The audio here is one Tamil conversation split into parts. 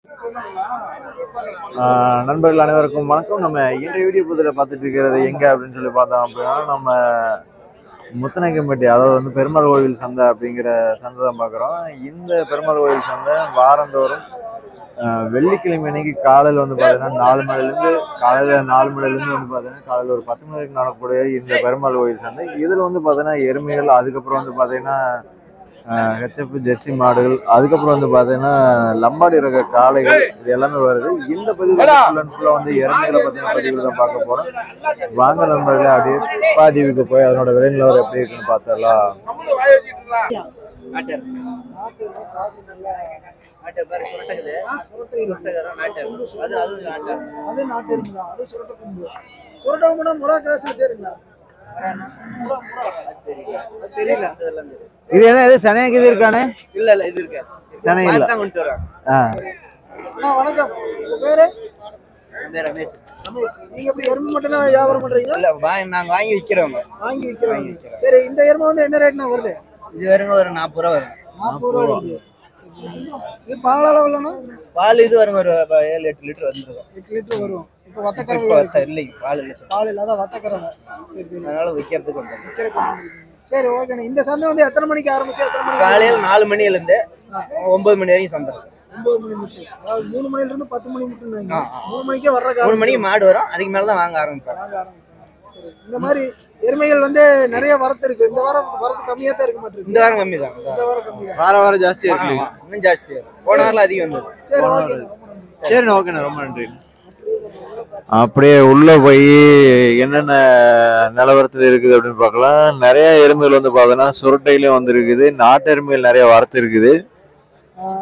ஆஹ் நண்பர்கள் அனைவருக்கும் வணக்கம் நம்ம இன்றைய வீடியோ பதில பார்த்துட்டு இருக்கிறது எங்க அப்படின்னு சொல்லி பார்த்தோம் அப்படின்னா நம்ம முத்தநாயக்கம்பட்டி அதாவது வந்து பெருமாள் கோவில் சந்தை அப்படிங்கிற சந்தை தான் பார்க்குறோம் இந்த பெருமாள் கோவில் சந்தை வாரந்தோறும் ஆஹ் வெள்ளிக்கிழமை அன்னைக்கு காலையில் வந்து பார்த்தீங்கன்னா நாலு மணிலேருந்து காலையில் நாலு மணிலேருந்து வந்து பார்த்தீங்கன்னா காலையில் ஒரு பத்து மணிக்கு நடக்கக்கூடிய இந்த பெருமாள் கோவில் சந்தை இதில் வந்து பார்த்தீங்கன்னா எருமைகள் அதுக்கப்புறம் வந்து பார்த்தீங்கன்னா ஹெச்எஃப் ஜெர்சி மாடுகள் அதுக்கப்புறம் வந்து பார்த்தீங்கன்னா லம்பாடி ரக காளைகள் இது எல்லாமே வருது இந்த பதிவு ஃபுல் அண்ட் ஃபுல்லாக வந்து எருமைகளை பற்றின பதிவுகள் தான் பார்க்க போகிறோம் வாங்க நண்பர்களே அப்படியே பாதீவுக்கு போய் அதனோட விலை நிலவரம் எப்படி இருக்குன்னு பார்த்தரலாம் நாட்டு காசு நல்லா நாட்டு பேர் சுரட்டகுது சுரட்டை இருக்கு. சுரட்டகரம் நாட்டு அது அதுவும் நாட்டு அது நாட்டு இருக்குங்களா அது சுரட்டை கொம்பு சுரட்டை கொம்புனா முறா கிராஸ் சரிங்களா முறா முறா அது தெரியல அதெல்லாம் தெரியும். இது என்ன இது சனையாக்கு இது இருக்கானே இல்ல இல்ல இது இருக்கு சனை இல்ல தான் கொண்டு வரோம் ஆ அண்ணா வணக்கம் உங்க பேரு என் பேர் ரமேஷ் ரமேஷ் நீங்க எப்படி எறும்பு மட்டும் தான் வியாபாரம் பண்றீங்களா இல்ல வாங்கி நாங்க வாங்கி விக்கிறோங்க வாங்கி விற்கிறவங்க சரி இந்த எருமை வந்து என்ன ரேட்னா வருது இது வருங்க ஒரு நாற்பது ரூபா வரும் நாற்பது ரூபா வருது இது பால் அளவுலன்னா பால் இது வருங்க ஒரு ப- ஏழு எட்டு லிட்டர் வந்துருக்கும் எட்டு லிட்டர் வரும் இப்போ இப்போ வத்தக்கறவை இருக்கு இல்லைங்க பால் இல்லை சார் பால் இல்லாத வத்தக்கறவை சரி சரி அதனால விற்கிறதுக்கு வந்தோம் விற்கிற கொண்டு வந்திருக்கீங்க. சரி ஓகேண்ணே இந்த சந்தை வந்து எத்தனை மணிக்கு ஆரம்பிச்சு எத்தனை மணிக்கு காலையில் நாலு மணில இருந்து ஒன்பது மணி வரைக்கும் சந்தை ஒன்பது மணி மட்டும் அதாவது மூணு மணில இருந்து பத்து மணி மட்டும் ஆ, ஆ. மூணு மணிக்கே வர்ற மூணு மணிக்கு மாடு வரும் அதுக்கு மேல தான் வாங்க ஆரம்பிப்பாங்க வாங்க ஆரம்பிப்பாங்க சரி இந்த மாதிரி எருமைகள் வந்து நிறைய வரத்து இருக்கு இந்த வாரம் வரத்து கம்மியா தான் இருக்க மாட்டிருக்கு இந்த வாரம் கம்மி தான் இந்த வாரம் கம்மி தான் வார வாரம் ஜாஸ்தியாக இருக்கு இன்னும் ஜாஸ்தி வரும் போன வாரம் அதிகம் வந்தது சரி ஓகே ரொம்ப நன்றி சரிண்ணா ஓகேண்ணா ரொம்ப நன்றி அப்படியே உள்ள போய் என்னென்ன நிலவரத்தில் இருக்குது அப்படின்னு பார்க்கலாம் நிறைய எருமைகள் வந்து பார்த்தோன்னா சுரட்டையிலும் வந்து இருக்குது நாட்டு எருமைகள் நிறைய வரத்து இருக்குது ஆ,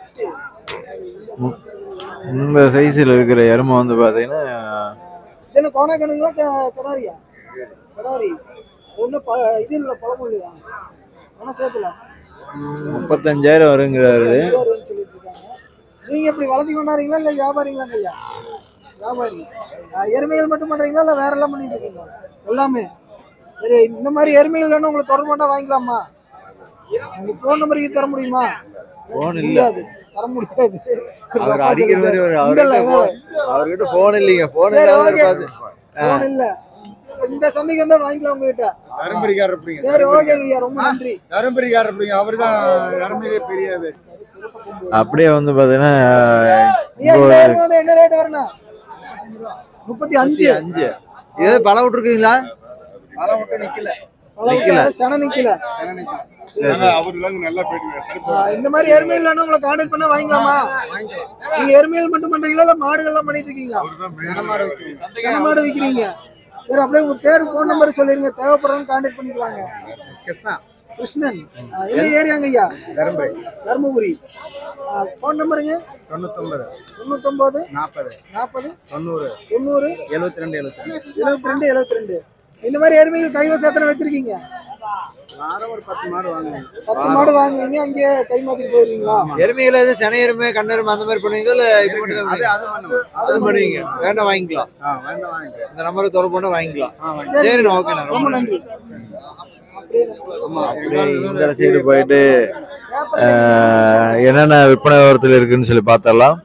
இந்த சைஸில் இருக்கிற எருமை வந்து பார்த்தீங்கன்னா இது என்ன கோணக்கணுங்களா க- கடாரியா கடாரி ஒன்றும் ப இது இல்லை பழமும் இல்லையா பணம் சேர்த்துல முப்பத்தஞ்சாயிரம் வருங்கிறாரு இருபதுன்னு சொல்லிட்டு இருக்காங்க நீங்க எப்படி வளர்த்தி கொண்டாடுறீங்களா இல்லை வியாபாரிங்களாங்க ஐயா வியாபாரி ஆ, எருமைகள் மட்டும் பண்றீங்களா இல்லை வேற எல்லாம் பண்ணிட்டு இருக்கீங்களா எல்லாமே சரி இந்த மாதிரி எருமைகள் வேணும் உங்களுக்கு தொடர்பு பண்ணா வாங்கிக்கலாமா உங்க ஃபோன் நம்பருக்கு தர முடியுமா ஃபோன் இல்ல முடியாது தர முடியாது அவர் அடிக்கிற மாதிரி ஒரு அவர்கிட்ட phone- அவர்கிட்ட போன் இல்லைங்க போன் சரி, இல்லாத okay. பார்த்து ஃபோன் இல்ல இந்த சந்தைக்கு வந்தா வாங்கிக்கலாம் உங்ககிட்ட தருமபுரிக்காரர் இருப்பீங்க சரி ஓகேங்க ஐயா ரொம்ப நன்றி தருமபுரிக்காரர் இருப்பீங்க அவர் தான் தருமபுரியிலே பெரிய அப்படியே வந்து பார்த்தீங்கன்னா ஐயா இந்த எருமை வந்து என்ன ரேட் வரணும் முப்பத்தி அஞ்சு அஞ்சு இது பல விட்டுருக்கீங்களா மழை விட்டு நிக்கல அளவுக்கு சன நிக்கல அவர் நல்லா போயிட்டு ஆ, இந்த மாதிரி எருமையில் இல்லைன்னா உங்களை கான்டாக்ட் பண்ணா வாங்கிக்கலாமா நீங்க எருமையில் மட்டும் பண்றீங்களா இல்ல மாடுகள்லாம் பண்ணிட்டு இருக்கீங்களா சன மாடு விக்கிறீங்க சரி அப்படியே உங்க பேர் ஃபோன் நம்பர் சொல்லிருங்க தேவைப்படுறவங்க கான்டாக்ட் பண்ணிக்கலாங்க கிருஷ்ணா கிருஷ்ணன் ஆ, எந்த ஏரியாங்க ஐயா தருமபுரி தருமபுரி ஃபோன் நம்பருங்க தொண்ணூத்தொன்பது தொண்ணூத்தொன்பது நாற்பது நாற்பது தொண்ணூறு தொண்ணூறு எழுபத்தி ரெண்டு எழுபத்தி ரெண்டு எழுபத்தி ரெண்டு எழுபத்தி ரெண்டு இந்த மாதிரி எருமைகள் கைவசம் எத்தனை வச்சிருக்கீங்க வாரம் ஒரு பத்து மாடு வாங்குவேன் பத்து மாடு வாங்குவீங்க அங்கேயே கை மாத்திட்டு போயிருவீங்களா எருமையில இது சென எருமை கண்ண எருமை அந்த மாதிரி பண்ணுவீங்களா இல்ல இது மட்டும் தான் அது அது பண்ணுவேன் அது பண்ணுவீங்க வேண்டாம் வாங்கிக்கலாம் ஆ வேண்டாம் வாங்கிக்கிறேன் இந்த நம்பருக்கு தொடர்பு பண்ணா வாங்கிக்கலாம் ஆ வாங்கி சரிண்ணா ஓகேண்ணா ரொம்ப நன்றி அப்படியே அப்படியே இந்த சைடு போயிட்டு ஆஹ், என்னென்ன விற்பனை விவரத்தில் இருக்குன்னு சொல்லி பார்த்தரலாம்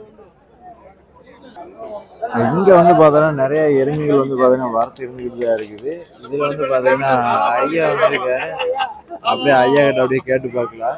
இங்க வந்து பார்த்தோன்னா நிறைய எருமைகள் வந்து பார்த்தீங்கன்னா வரத்து இருந்துகிட்டு தான் இருக்குது இதுல வந்து பார்த்தீங்கன்னா ஐயா வந்திருக்காரு அப்படியே ஐயா கிட்ட அப்படியே கேட்டு பார்க்கலாம்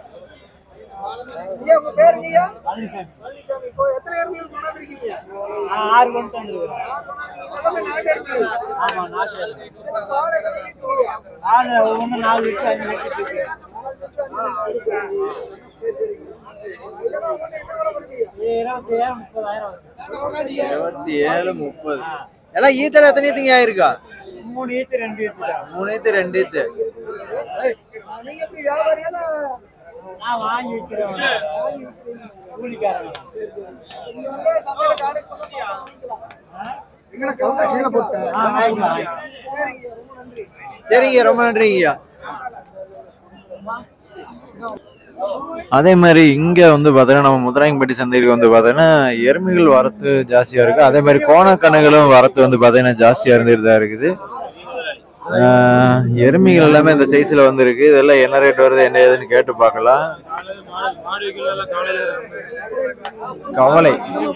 ஐயா உங்க பேருங்க ஐயா பழனிசாமி இப்போ எத்தனை எருமைகள் கொண்டாந்துருக்கீங்க ஆறு கொண்டு வந்துருக்கோம் எல்லாமே நாட்டு எருமைகள் ஆமா நாட்டு இதெல்லாம் பால் எத்தனை லிட்டர்? நாலு ஒவ்வொன்று நாலு லிட்டர் அஞ்சு லிட்டர் இருக்கு நாலு லிட்டர், அஞ்சு லிட்டர் இருக்கு. சரி சரிங்க இதெல்லாம் ஒண்ணு என்ன விலை வருது ஐயா? இருபத்தி ஏழு முப்பதாயிரம் வரும் இருபத்தி ஏழு முப்பது எல்லாம் ஈத்தல எத்தனை ஈத்துங்க ஆயிருக்கா மூணு ஈத்து ரெண்டு ஈத்து தான் மூணு ஈத்து ரெண்டு ஈத்து ஆ, நீங்க எப்படி வியாபாரியா இல்ல நான் வாங்கி விற்கிறேன் வாங்கி விக்கிறீங்க? கூலிக்காரங்க சரி சரி நீங்க வந்து சந்தையில கான்டாக்ட் பண்ணா வாங்கிக்கலாம். எங்கடா கவுண்டர் கீழே போட்டேன் ஆ வாங்கிக்கலாம் வாங்கிக்கலாம் சரிங்க ரொம்ப நன்றி சரிங்க ரொம்ப நன்றிங்கய்யா அதே மாதிரி இங்க வந்து பாத்தீங்கன்னா நம்ம முதுராயம்பட்டி சந்தைக்கு வந்து பாத்தீங்கன்னா எருமைகள் வரத்து ஜாஸ்தியா இருக்கு அதே மாதிரி கோணக்கணுகளும் வரத்து வந்து பாத்தீங்கன்னா ஜாஸ்தியா இருந்துட்டு தான் இருக்குது ஆஹ் எருமைகள் எல்லாமே இந்த சைஸ்ல வந்திருக்கு இதெல்லாம் என்ன ரேட் வருது என்ன ஏதுன்னு கேட்டு பார்க்கலாம் கவலை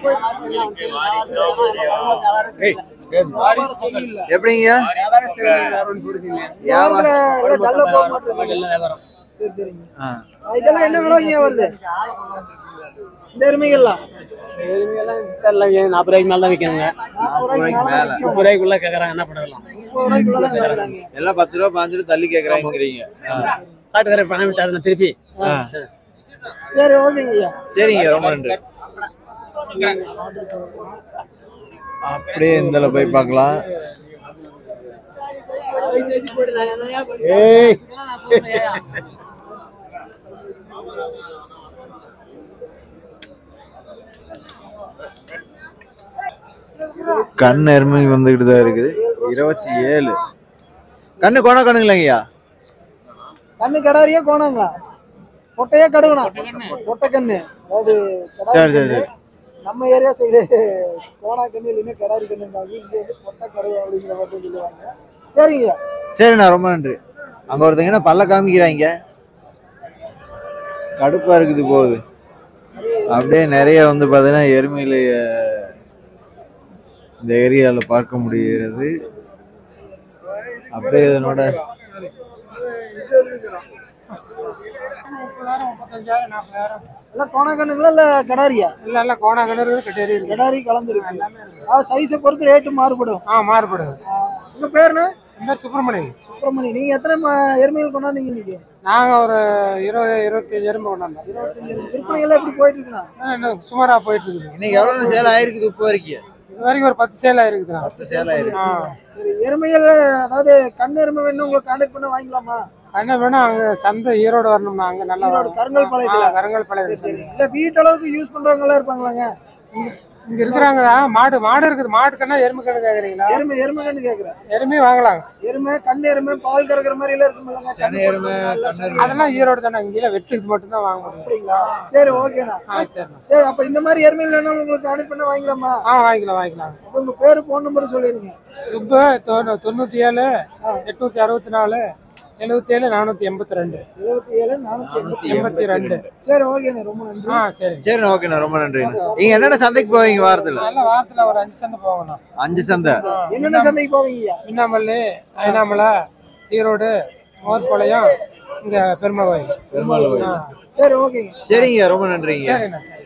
எப்படிங்க வியாபாரத்துல எல்லாம் டல்லா போக மாட்டேங்குது. சரி சரிங்க ஆ. ஆ, இதெல்லாம் என்ன விலைங்க வருது இந்த எருமைகள்லாம் நாற்பது ரூபாய்க்கு மேல தான் விற்கணுங்க நாற்பது ரூபாய்க்கு மேல தான் விக்கும். முப்பது ரூபாய்க்குள்ள கேட்கறாங்க என்ன பண்ணலாம் முப்பது ரூபாய்க்குள்ள தான் கேக்குறாங்க. எல்லாம் பத்து ரூபா பாஞ்சு ரூபா தள்ளி கேக்குறாங்கிறீங்க காட்டுக்காரர் பணம் விட்டாருல திருப்பி சரி ஓகேங்க ஐயா சரிங்க ரொம்ப நன்றி அப்படியே இந்த போய் பார்க்கலாம் கண் எருமை வந்துகிட்டு தான் இருக்குது இருபத்தி ஏழு கண்ணு கோண கண்ணுங்களாங்கய்யா கண்ணு கடாரியா கோணாங்களா பொட்டையா கடுவனா பொட்டை கண்ணு அதாவது சரி, கடாரி சரி, கண்ணு நம்ம ஏரியா சைடு கோணா கண்ணு இல்லைன்னா கடாரி கண்ணுங்காங்க இங்க வந்து பொட்டை கடுவா அப்படிங்கிற மாதிரி சொல்லுவாங்க சரிங்க சரிண்ணா ரொம்ப நன்றி அங்க ஒருத்தங்கன்னா பல்ல காமிக்கிறாங்க கடுப்பா இருக்குது போகுது அப்படியே நிறைய வந்து பார்த்தீங்கன்னா எருமையில அஹ், இந்த ஏரியாவில் பார்க்க முடிகிறது அப்படியே இதனோட எல்லாம் கோணா கண்ணுங்களா இல்ல கடாரியா இல்ல இல்ல கோணா கிணறு கட்டேரி இருக்கு கடாரி கலந்துருக்கு அது சைஸை பொறுத்து ரேட்டு மாறுபடும் ஆ மாறுபடுது ஆ, உங்க பேருண்ணா இந்த மாதிரி சுப்பிரமணியம் சுப்பிரமணி நீங்க எத்தனை ம- எருமைகள் கொண்டாந்தீங்க இன்னைக்கு நாங்க ஒரு இருபது இருபத்தஞ்சு எறும்பு கொண்டாந்தோம் இருபத்தஞ்சு எருமை. விற்பனை எல்லாம் எப்படி போயிட்டு இருக்குண்ணா ஆ, இன்னும் சுமாரா போயிட்டு இருக்குது இன்னைக்கு எவ்வளவு சேல் ஆயிருக்குது இப்போ வரைக்கும் இது வரைக்கும் ஒரு பத்து சேல் ஆயிருக்குதுண்ணா பத்து சேல் ஆயிருக்கு ஆ சரி எருமைகள் அதாவது கண் எருமை வேணும் உங்களுக்கு கான்டாக்ட் பண்ண வாங்கிக்கலாமா என்ன வேணும் அங்க சந்தை ஈரோடு வரணும்னா அங்க நல்லா ஈரோடு கருங்கல் பாளையத்துல கரங்கல் சரி பாளையம் சரி இல்ல வீட்டளவுக்கு யூஸ் பண்றவங்க எல்லாம் இருப்பாங்களாங்க இங்க இருக்கிறாங்க மாடு மாடு இருக்குது மாடு கண்ணா எறும்பு கண்ணு கேக்குறீங்களா எருமை எருமை கண்ணு கேக்குறேன் எருமே வாங்கலாம் எருமை கண் எருமை பால் கறக்குற மாதிரி எல்லாம் இருக்குமில்லங்க சனி எருமை, கண் எருமை. அதெல்லாம் ஈரோடு தானே இங்கே வெட்டுக்கு மட்டும் தான் வாங்க முடியும் அப்படிங்களா சரி ஓகேண்ணா ஆ சரிண்ணா சரி அப்ப இந்த மாதிரி எருமைகள் வேணாலும் உங்களுக்கு கான்டாக்ட் பண்ண வாங்கிக்கலாமா ஆ வாங்கிக்கலாம் வாங்கிக்கலாம் அப்ப உங்க பேரு போன் நம்பர் சொல்லிருங்க இப்போ தொண்ணூ- தொண்ணூத்தி ஏழு எட்நூத்தி அறுபத்தி நாலு எழுபத்தி ஏழு நானூத்தி எண்பத்தி ரெண்டு எழுபத்தி ஏழு நானூத்தி எண்பத்தி எண்பத்தி ரெண்டு சரி ஓகேண்ணா ரொம்ப நன்றி ஆ சரி சரிண்ணா ஓகேண்ணா ரொம்ப நன்றிண்ணா நீங்க என்னென்ன சந்தைக்கு போவீங்க வாரத்துல நல்ல வாரத்துல ஒரு அஞ்சு சண்டை போகணும் அஞ்சு சந்தை என்னென்ன சந்தைக்கு போவீங்கய்யா மின்னாமல்லி ஐனாமலை ஈரோடு மோர்பாளையம் இங்க பெருமை கோயில் பெருமாள் கோயில். ஆ, சரி ஓகேங்க சரிங்க ரொம்ப நன்றிங்க சரிண்ணா சரி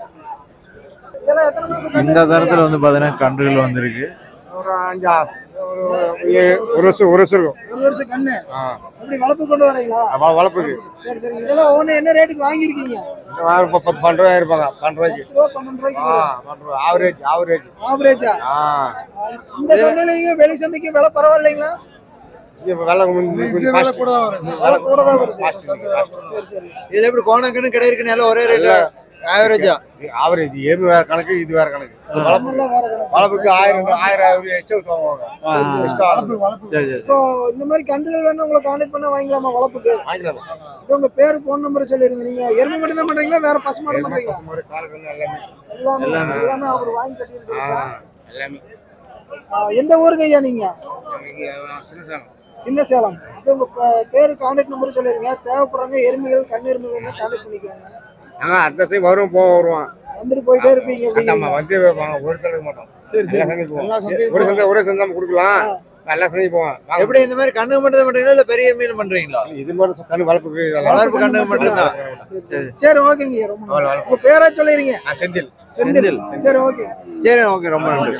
இதெல்லாம் எத்தனை மாசம் இந்த தரத்துல வந்து பாத்தீங்கன்னா கன்றுகள் வந்திருக்கு ஒரு அஞ்சா ஒரு ஏ- ஒரு வருஷம் ஒரு வருஷம் இருக்கும் ஒரு வருஷம் கண்ணு ஆ. அப்படி வளர்ப்பு கொண்டு வரீங்களா வ- வளர்ப்புக்கு சரி சரி இதெல்லாம் ஒவ்வொன்று என்ன ரேட்டுக்கு வாங்கியிருக்கீங்க இந்த வாரம் இப்ப பத்து பன்னெண்டு ரூபாய் இருப்பாங்க பன்னெண்டு ரூபாய்க்கு பத்து ரூபா பன்னெண்டு ஆ ரூபாய்க்கு பன்னெண்டு ரூபாய் ஆவரேஜ் ஆவரேஜ் ஆவரேஜா ஆ இந்த சந்தையில நீங்க வெளி சந்தைக்கு விலை பரவாயில்லைங்களா இது வெள்ளம் கொஞ்சம் fast. விலை கூட தான் வருது fast இருக்கு, fast. சரி சரி இதுல எப்படி கோணக்கண்ணு கிடையிருக்கு எல்லாம் ஒரே ரேட் ஆவரேஜா இது ஆவரேஜ் எருமை வேற கணக்கு இது வேற கணக்கு வளர்ப்பு நல்லா வேற கணக்கு வளர்ப்புக்கு ஆயிரம் ஆயிரம் ஆயிரம் எச்சா வாங்குவாங்க எக்ஸ்ட்ரா வளர்ப்பு சரி சரி இப்போ இந்த மாதிரி கன்றுகள் வேணும் உங்களை கான்டாக்ட் பண்ண வாங்கிக்கலாமா வளர்ப்புக்கு வாங்கிக்கலாம் இது உங்க பேர் ஃபோன் நம்பர் சொல்லிருங்க நீங்க எருமை மட்டும் தான் பண்றீங்களா வேற பசுமாடு எருமை பண்றீங்களா பசுமாடு காலக்கண்ணு எல்லாமே எல்லாமே எல்லாமே அவர் வாங்கி ஆ கட்டியிருக்கீங்களா எல்லாமே ஆ, எந்த ஊருங்க ஐயா நீங்க இங்க சின்ன சேலம் சின்ன சேலம் அப்ப உங்க ப- பேரு கான்டாக்ட் நம்பர் சொல்லிருங்க தேவைப்படுறவங்க எருமைகள் கண் எருமைகள் கான்டாக்ட் பண்ணிக்கோங்க நாங்க அந்த சைடு வரும் போவோம் வருவோம் வந்துட்டு போயிட்டே இருப்பீங்க நம்ம அப்படிங்களா? வந்து வைப்பாங்க ஒரு சந்தை இருக்க மாட்டோம் சரி எல்லா சரி சந்தைக்கு போவோம் ஒரு சந்தை ஒரே சந்தை நம்ம கொடுக்கலாம் எல்லா சந்தையும் போவோம் வாங்க. எப்படி இந்த மாதிரி கண்ணு மட்டும் தான் பண்றீங்களா இல்ல பெரிய மீன் பண்றீங்களா இது மட்டும் கண்ணு வளர்ப்புக்கு இதெல்லாம் வளர்ப்பு கண்ணு மட்டும் தான் சரி, சரி. சரி ஓகேங்க ரொம்ப வள- நன்றி. வளர்ப்பு. உங்க பேரா சொல்லிருங்க நான் செந்தில் செந்தில் சரி ஓகே சரி ஓகே ரொம்ப நன்றி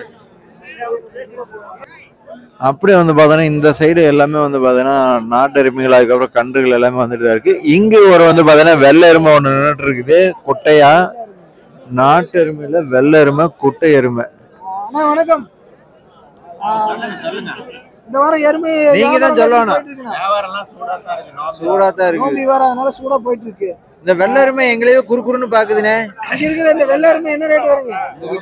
அப்படியே வந்து பார்த்தோன்னா இந்த சைடு எல்லாமே வந்து பார்த்தீங்கன்னா நாட்டு எருமைகள் அதுக்கப்புறம் கன்றுகள் எல்லாமே வந்துட்டு தான் இருக்கு இங்க ஒரு வந்து பார்த்தீங்கன்னா வெள்ளை எருமை ஒன்று நின்றுட்டு இருக்குது குட்டையா நாட்டு எருமையில வெள்ளை எருமை குட்டை எருமை அண்ணா வணக்கம் ஆ, இந்த வாரம் எருமை நீங்க தான் வியாபாரம் சொல்லணும். போயிட்டு இருக்குண்ணா. சூடா தான் இருக்குது நோம்பி வேற அதனால சூடா போயிட்டு இருக்கு இந்த வெள்ளை எருமை எங்களையே குறுகுறுன்னு பாக்குதுனே இங்க இருக்கிற இந்த வெள்ளை எருமை என்ன ரேட் வருங்க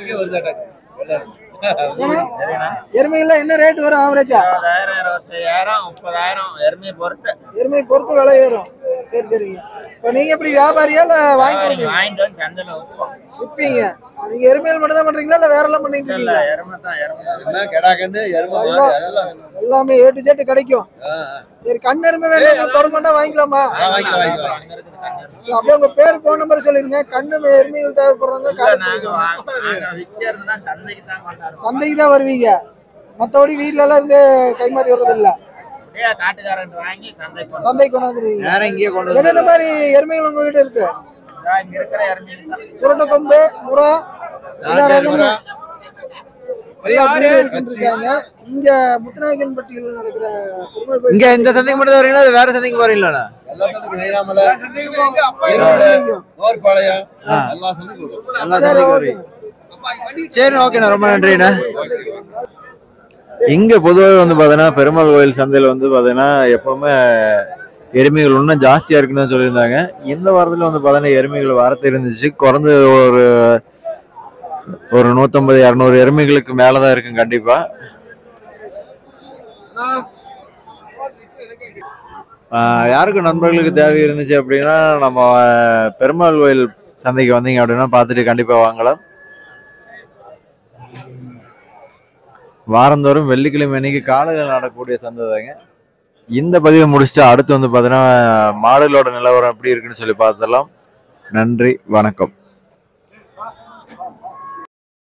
ஏன்னா எருமைகள்ல என்ன ரேட் வரும் ஆவரேஜா இருபதாயிரம் இருபத்தையாயிரம் முப்பதாயிரம் எருமையை பொறுத்து எருமை பொறுத்து விலை ஏறும் சரி சரிங்க இப்போ நீங்க எப்படி வியாபாரியா இல்ல வாங்கி கொடுப்பீங்க வாங்கிட்டு வந்து சந்தையில வைப்போம். விற்பீங்க நீங்க எருமையில் மட்டும் தான் பண்றீங்களா இல்ல வேற எல்லாம் பண்ணிட்டு இல்ல, இருக்கீங்களா எருமை தான், எருமை தான். என்ன கெடா கண்டு எருமை மாடு எல்லாம் வேணும். எல்லாமே ஏ டு ஜெட் கிடைக்கும் ஆ, சரி கண் எருமை வேணும் தொடர்பா வாங்கிக்கலாமா ஆ, வாங்கிக்கலாம் வாங்கிக்கலாம் அங்க இருக்குது கண்ணு. சரி, அப்படியே உங்க பேர் போன் நம்பர் சொல்லிருங்க கண்ணு எருமைகள் தேவைப்படுறவங்க இல்ல, கால் நாங்க பண்ணிக்கோங்க. வாங்க- நாங்க விக்கிறதுனா சந்தைக்கு தான் கொண்டாடுறோம். சந்தைக்கு தான் வருவீங்க மத்தபடி வீட்ல எல்லாம் இருந்து கைமாறி வர்றது இல்ல அப்படியே காட்டுக்காரன் வாங்கி சந்தைக்கு கொண்டு சந்தைக்கு கொண்டாந்துருவீங்க நேரம் இங்கேயே கொண்டு என்னென்ன வந்து மாதிரி எருமைகள் உங்க கிட்ட இருக்கு இதா இங்க இருக்கிற எருமைகள் தான். சுரட்ட கொம்பு முறா எல்லா ரகமும் எல்லா breed இருக்காங்க இங்க முத்துநாயக்கன் பட்டியல நடக்கிற பெருமை போய் இங்க இந்த சந்தைக்கு மட்டும் தான் வரீங்களா அது வேற சந்தைக்கு போறீங்களா எல்லா சந்தைக்கும் நெய்யாமலை ஈரோடு ஓர்பாளையம் எல்லா சந்தைக்கும் வரும். எல்லா சந்தைக்கும் வரீங்க சரி ஓகேண்ணா ரொம்ப நன்றிண்ணா இங்க பொதுவாக வந்து பார்த்தீங்கன்னா பெருமாள் கோயில் சந்தையில் வந்து பார்த்தீங்கன்னா எப்பவுமே எருமைகள் இன்னும் ஜாஸ்தியா இருக்குன்னு தான் சொல்லியிருந்தாங்க இந்த வாரத்தில் வந்து பார்த்தீங்கன்னா எருமைகள் வரத்து இருந்துச்சு குறைந்து ஒரு ஒரு நூற்றம்பது இரநூறு எருமைகளுக்கு மேலே தான் இருக்கும் கண்டிப்பா ஆஹ் யாருக்கு நண்பர்களுக்கு தேவை இருந்துச்சு அப்படின்னா நம்ம பெருமாள் கோயில் சந்தைக்கு வந்தீங்க அப்படின்னா பார்த்துட்டு கண்டிப்பா வாங்கலாம் வாரந்தோறும் வெள்ளிக்கிழமை அன்னைக்கு காலையில் நடக்கக்கூடிய சந்தை தாங்க இந்த பதிவை முடிச்சுட்டு அடுத்து வந்து பார்த்தீங்கன்னா மாடுகளோட நிலவரம் எப்படி இருக்குன்னு சொல்லி பார்த்துடலாம் நன்றி வணக்கம்